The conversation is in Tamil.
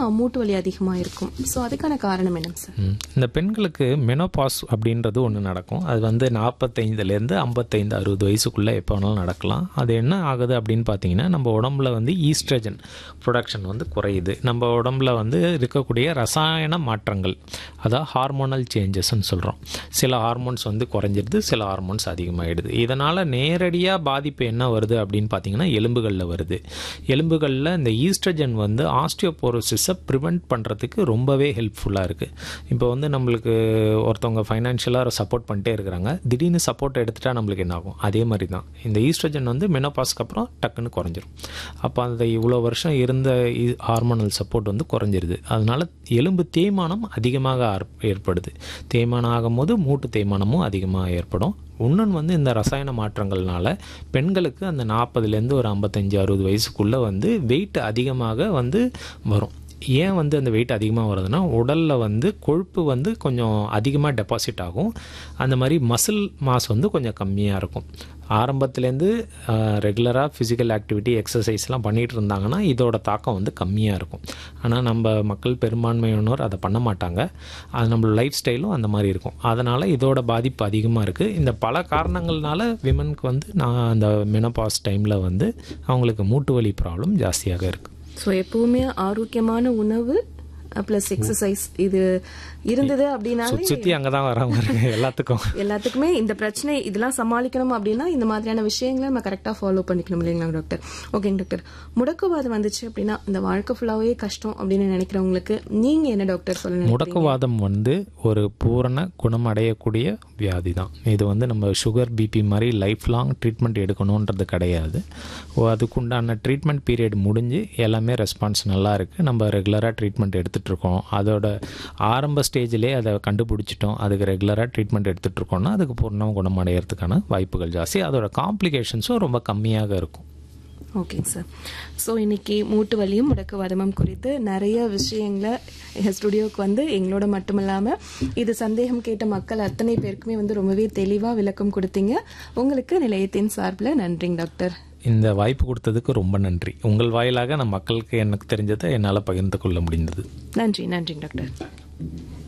மூட்டு வலி அதிகமாக இருக்கும் ஸோ அதுக்கான காரணம் என்ன சார் ம். இந்த பெண்களுக்கு மெனோபாஸ் அப்படின்றது ஒன்று நடக்கும் அது வந்து நாற்பத்தைந்துலேருந்து ஐம்பத்தைந்து அறுபது வயசுக்குள்ளே எப்போ வேணாலும் நடக்கலாம் அது என்ன ஆகுது அப்படின்னு பார்த்தீங்கன்னா நம்ம உடம்புல வந்து ஈஸ்ட்ரஜன் ப்ரொடக்ஷன் வந்து குறையுது நம்ம உடம்புல வந்து இருக்கக்கூடிய ரசாயன மாற்றங்கள் அதாவது ஹார்மோனல் சேஞ்சஸ்ன்னு சொல்கிறோம் சில ஹார்மோன்ஸ் வந்து குறைஞ்சிருது சில ஹார்மோன்ஸ் அதிகமாகிடுது இதனால் நேரடியாக பாதிப்பு என்ன வருது அப்படின்னு பார்த்தீங்கன்னா எலும்புகளில் வருது எலும்புகளில் இந்த ஈஸ்ட்ரஜன் வந்து ஆஸ்டியோபோரோசிஸை ப்ரிவெண்ட் பண்ணுறதுக்கு ரொம்பவே ஹெல்ப்ஃபுல்லாக இருக்குது இப்போ வந்து நம்மளுக்கு ஒருத்தவங்க ஃபைனான்ஷியலாக சப்போர்ட் பண்ணிட்டே இருக்கிறாங்க திடீர்னு சப்போர்ட் எடுத்துட்டா நம்மளுக்கு என்ன ஆகும் அதே மாதிரி தான் இந்த ஈஸ்ட்ரஜன் வந்து மெனோபாஸ்க்கு அப்புறம் டக்குன்னு குறைஞ்சிரும் அப்போ அந்த இவ்வளோ வருஷம் இருந்த ஹார்மோனல் சப்போர்ட் வந்து குறைஞ்சிருது அதனால எலும்பு தேய்மானம் அதிகமாக ஆர்- ஏற்படுது தேய்மானம் ஆகும்போது மூட்டு தேய்மானமும் அதிகமாக ஏற்படும் இன்னொன்று வந்து இந்த ரசாயன மாற்றங்கள்னால பெண்களுக்கு அந்த நாற்பதுலேருந்து ஒரு ஐம்பத்தஞ்சு அறுபது வயசுக்குள்ளே வந்து வெயிட் அதிகமாக வந்து வரும் ஏன் வந்து அந்த வெயிட் அதிகமாக வருதுன்னா உடலில் வந்து கொழுப்பு வந்து கொஞ்சம் அதிகமாக டெபாசிட் ஆகும் அந்த மாதிரி மசில் மாஸ் வந்து கொஞ்சம் கம்மியாக இருக்கும் ஆரம்பத்துலேருந்து ரெகுலராக ஃபிசிக்கல் ஆக்டிவிட்டி எக்ஸசைஸ்லாம் பண்ணிகிட்டு இருந்தாங்கன்னா இதோட தாக்கம் வந்து கம்மியாக இருக்கும் ஆனால் நம்ம மக்கள் பெரும்பான்மையினர் அதை பண்ண மாட்டாங்க அது நம்மளோட லைஃப் ஸ்டைலும் அந்த மாதிரி இருக்கும் அதனால் இதோட பாதிப்பு அதிகமாக இருக்குது இந்த பல காரணங்கள்னால விமனுக்கு வந்து நான் அந்த மெனபாஸ் டைமில் வந்து அவங்களுக்கு மூட்டு வலி ப்ராப்ளம் ஜாஸ்தியாக இருக்குது ஸோ எப்பவுமே ஆரோக்கியமான உணவு ப்ளஸ் எக்ஸசைஸ் இது இருந்தது அப்படின்னாலே சுற்றி அங்கே தான் வராங்க இருக்கு எல்லாத்துக்கும் எல்லாத்துக்குமே இந்த பிரச்சனை இதெல்லாம் சமாளிக்கணும் அப்படின்னா இந்த மாதிரியான விஷயங்களை நம்ம கரெக்டாக ஃபாலோ பண்ணிக்கணும் இல்லைங்களா டாக்டர் ஓகேங்க டாக்டர் முடக்குவாதம் வந்துச்சு அப்படின்னா இந்த வாழ்க்கை ஃபுல்லாகவே கஷ்டம் அப்படின்னு நினைக்கிறவங்களுக்கு நீங்க என்ன டாக்டர் சொல்லுங்க முடக்குவாதம் வந்து ஒரு பூரண குணமடையக்கூடிய வியாதி தான் இது வந்து நம்ம சுகர் பிபி மாதிரி லைஃப் லாங் ட்ரீட்மெண்ட் எடுக்கணுன்றது கிடையாது ஓ, அதுக்குண்டான ட்ரீட்மெண்ட் பீரியட் முடிஞ்சு எல்லாமே ரெஸ்பான்ஸ் நல்லா இருக்குது நம்ம ரெகுலராக ட்ரீட்மெண்ட் எடுத்துகிட்ருக்கோம் அதோட ஆரம்ப ஸ்டேஜிலே அதை கண்டுபிடிச்சிட்டோம் அதுக்கு ரெகுலராக ட்ரீட்மெண்ட் எடுத்துகிட்ருக்கோம்னா அதுக்கு பூர்ணம் குணமடைகிறதுக்கான வாய்ப்புகள் ஜாஸ்தி அதோட காம்ப்ளிகேஷன்ஸும் ரொம்ப கம்மியாக இருக்கும் ஓகேங்க சார் ஸோ இன்னைக்கு மூட்டு வலியும் முடக்குவாதமும் குறித்து நிறைய விஷயங்களை எங்கள் ஸ்டுடியோவுக்கு வந்து எங்களோட மட்டும் இல்லாமல் இது சந்தேகம் கேட்ட மக்கள் அத்தனை பேருக்குமே வந்து ரொம்பவே தெளிவாக விளக்கம் கொடுத்தீங்க உங்களுக்கு நிலையத்தின் சார்பில் நன்றிங்க டாக்டர் இந்த வாய்ப்பு கொடுத்ததுக்கு ரொம்ப நன்றி உங்கள் வாயிலாக நான் மக்களுக்கு எனக்கு தெரிஞ்சதை என்னால் பகிர்ந்து கொள்ள முடிந்தது நன்றி நன்றிங்க டாக்டர்